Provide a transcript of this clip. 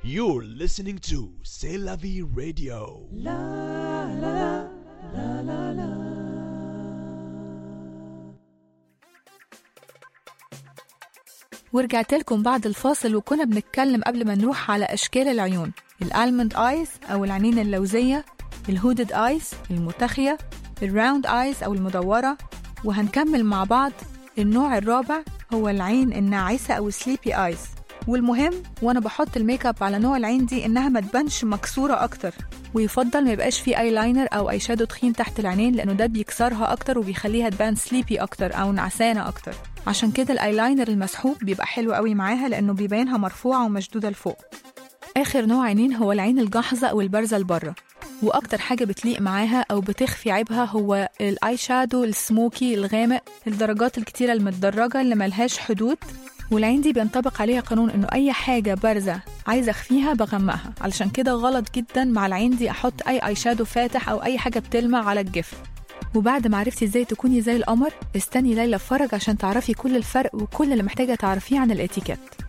You're listening to C'est la vie radio. ورجعت لكم بعد الفاصل وكنا بنتكلم قبل ما نروح على أشكال العيون الألمند آيز أو العينين اللوزية الهودد آيز المتخية الراوند آيز أو المدورة وهنكمل مع بعض النوع الرابع هو العين الناعسة أو سليبي آيز والمهم وانا بحط الميك اب على نوع العين دي انها ما تبانش مكسوره اكتر ويفضل ما يبقاش فيه اي لاينر او اي شادو تخين تحت العينين لانه ده بيكسرها اكتر وبيخليها تبان سليبي اكتر او نعسانه اكتر عشان كده الايلاينر المسحوب بيبقى حلو قوي معاها لانه بيبينها مرفوعه ومشدوده لفوق اخر نوع عينين هو العين الجحظه او البارزه لبره واكتر حاجه بتليق معاها او بتخفي عيبها هو الاي شادو السموكي الغامق الدرجات الكتيره المتدرجه اللي ملهاش حدود والعين دي بينطبق عليها قانون انه اي حاجه بارزه عايزه اخفيها بغمقها علشان كده غلط جدا مع العين دي احط اي اي شادو فاتح او اي حاجه بتلمع على الجفن وبعد ما عرفتي ازاي تكوني زي القمر استني ليلى فرج عشان تعرفي كل الفرق وكل اللي محتاجه تعرفيه عن الاتيكيت